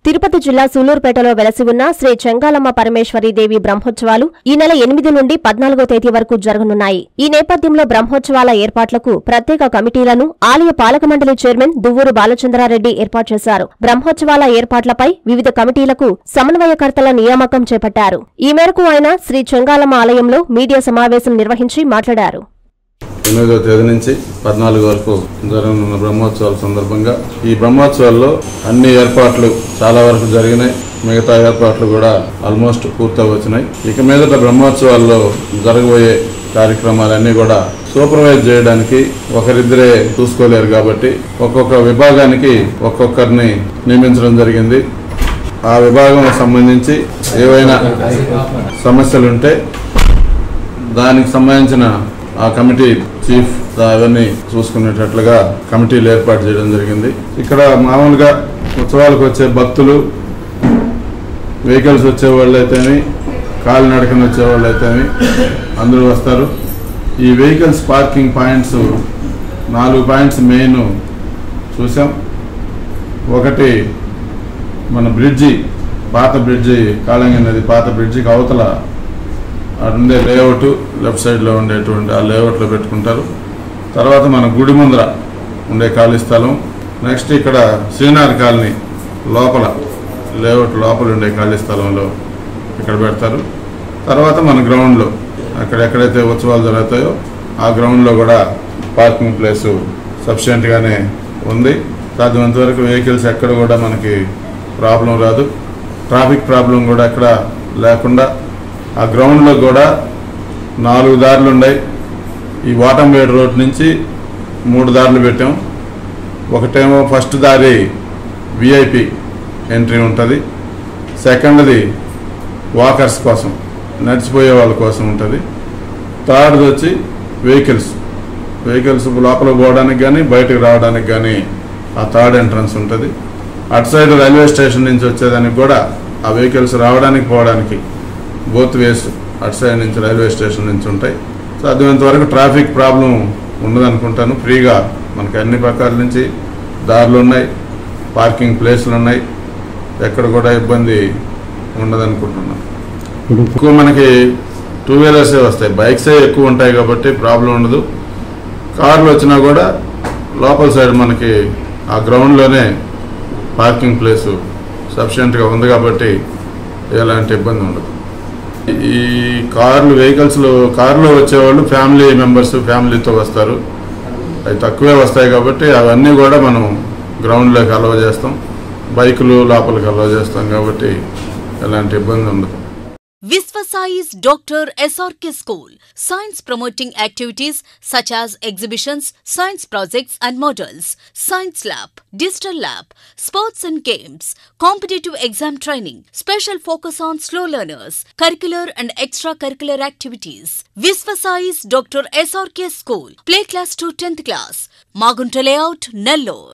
తిరుపతి జిల్లా సూలూరుపేటలో వెలసి ఉన్న శ్రీ చెంగాలమ్మ పరమేశ్వరి దేవి బ్రహ్మోత్సవాలు ఈ నెల ఎనిమిది నుండి పద్నాలుగో తేదీ వరకు జరగనున్నాయి ఈ నేపథ్యంలో బ్రహ్మోత్సవాల ఏర్పాట్లకు ప్రత్యేక కమిటీలను ఆలయ పాలక మండలి చైర్మన్ దువ్వూరు బాలచంద్రారెడ్డి ఏర్పాటు చేశారు బ్రహ్మోత్సవాల ఏర్పాట్లపై వివిధ కమిటీలకు సమన్వయకర్తల నియామకం చేపట్టారు ఈ మేరకు ఆయన శ్రీ చెంగాలమ్మ ఆలయంలో మీడియా సమావేశం నిర్వహించి మాట్లాడారు ఎనిమిదవ తేదీ నుంచి పద్నాలుగు వరకు జరగనున్న బ్రహ్మోత్సవాల సందర్భంగా ఈ బ్రహ్మోత్సవాల్లో అన్ని ఏర్పాట్లు చాలా వరకు జరిగినాయి మిగతా ఏర్పాట్లు కూడా ఆల్మోస్ట్ పూర్తవచ్చినాయి ఇక మీదట బ్రహ్మోత్సవాల్లో జరగబోయే కార్యక్రమాలన్నీ కూడా సూపర్వైజ్ చేయడానికి ఒకరిద్దరే చూసుకోలేరు కాబట్టి ఒక్కొక్క విభాగానికి ఒక్కొక్కరిని నియమించడం జరిగింది ఆ విభాగం సంబంధించి ఏవైనా సమస్యలుంటే దానికి సంబంధించిన ఆ కమిటీ చీఫ్ అవన్నీ చూసుకునేటట్లుగా కమిటీలు ఏర్పాటు చేయడం జరిగింది ఇక్కడ మామూలుగా ఉత్సవాలకు వచ్చే భక్తులు వెహికల్స్ వచ్చే వాళ్ళు అయితేమి కాలినడకన వచ్చే వాళ్ళు అయితేమి అందరూ వస్తారు ఈ వెహికల్స్ పార్కింగ్ పాయింట్స్ నాలుగు పాయింట్స్ మెయిన్ చూసాం ఒకటి మన బ్రిడ్జి పాత బ్రిడ్జి కాళంగి నది పాత బ్రిడ్జికి అవతల అటు ఉండే లేఅవుట్ లెఫ్ట్ సైడ్లో ఉండేటువంటి ఆ లేఅవుట్లో పెట్టుకుంటారు తర్వాత మన గుడి ముందర ఉండే ఖాళీ స్థలం నెక్స్ట్ ఇక్కడ శ్రీనాథ్ కాలనీ లోపల లేఅవుట్ లోపల ఉండే ఖాళీ స్థలంలో ఇక్కడ పెడతారు తర్వాత మన గ్రౌండ్లో అక్కడ ఎక్కడైతే ఉత్సవాలు జరుగుతాయో ఆ గ్రౌండ్లో కూడా పార్కింగ్ ప్లేసు సఫిషియెంట్గానే ఉంది సాధ్యమంత వరకు వెహికల్స్ ఎక్కడ కూడా మనకి ప్రాబ్లం రాదు ట్రాఫిక్ ప్రాబ్లం కూడా ఎక్కడ లేకుండా ఆ గ్రౌండ్లో కూడా నాలుగు దారులు ఉన్నాయి ఈ వాటంబేడ్ రోడ్ నుంచి మూడు దారులు పెట్టాం ఒకటేమో ఫస్ట్ దారి విఐపి ఎంట్రీ ఉంటుంది సెకండ్ది వాకర్స్ కోసం నడిచిపోయే వాళ్ళ కోసం ఉంటుంది థర్డ్ది వచ్చి వెహికల్స్ వెహికల్స్ లోపల పోవడానికి కానీ బయటకు రావడానికి కానీ ఆ థర్డ్ ఎంట్రన్స్ ఉంటుంది అటు సైడ్ రైల్వే స్టేషన్ నుంచి వచ్చేదానికి కూడా ఆ వెహికల్స్ రావడానికి పోవడానికి బోత్ వేస్ అటు సైడ్ నుంచి రైల్వే స్టేషన్ నుంచి ఉంటాయి సాధ్యమైనంత వరకు ట్రాఫిక్ ప్రాబ్లం ఉండదనుకుంటాను ఫ్రీగా మనకి అన్ని ప్రకారాల నుంచి దారులు ఉన్నాయి పార్కింగ్ ప్లేస్లు ఉన్నాయి ఎక్కడ కూడా ఇబ్బంది ఉండదనుకుంటున్నాను ఎక్కువ మనకి టూ వీలర్సే వస్తాయి బైక్సే ఎక్కువ ఉంటాయి కాబట్టి ప్రాబ్లం ఉండదు కార్లు వచ్చినా కూడా లోపల సైడ్ మనకి ఆ గ్రౌండ్లోనే పార్కింగ్ ప్లేసు సఫిషియెంట్గా ఉంది కాబట్టి ఎలాంటి ఇబ్బంది ఉండదు ఈ కార్లు వెహికల్స్లో కారులో వచ్చేవాళ్ళు ఫ్యామిలీ మెంబర్స్ ఫ్యామిలీతో వస్తారు అవి తక్కువే వస్తాయి కాబట్టి అవన్నీ కూడా మనం గ్రౌండ్లోకి అలవ చేస్తాం బైకులు లోపలికి అలవ చేస్తాం కాబట్టి ఎలాంటి ఇబ్బంది ఉండదు Visvasai's Dr. SRK School. Science promoting activities such as exhibitions, science projects and models, science lab, digital lab, sports and games, competitive exam training, special focus on slow learners, curricular and extracurricular activities. Visvasai's Dr. SRK School. Play class to 10th class. Magunta layout, Nellore.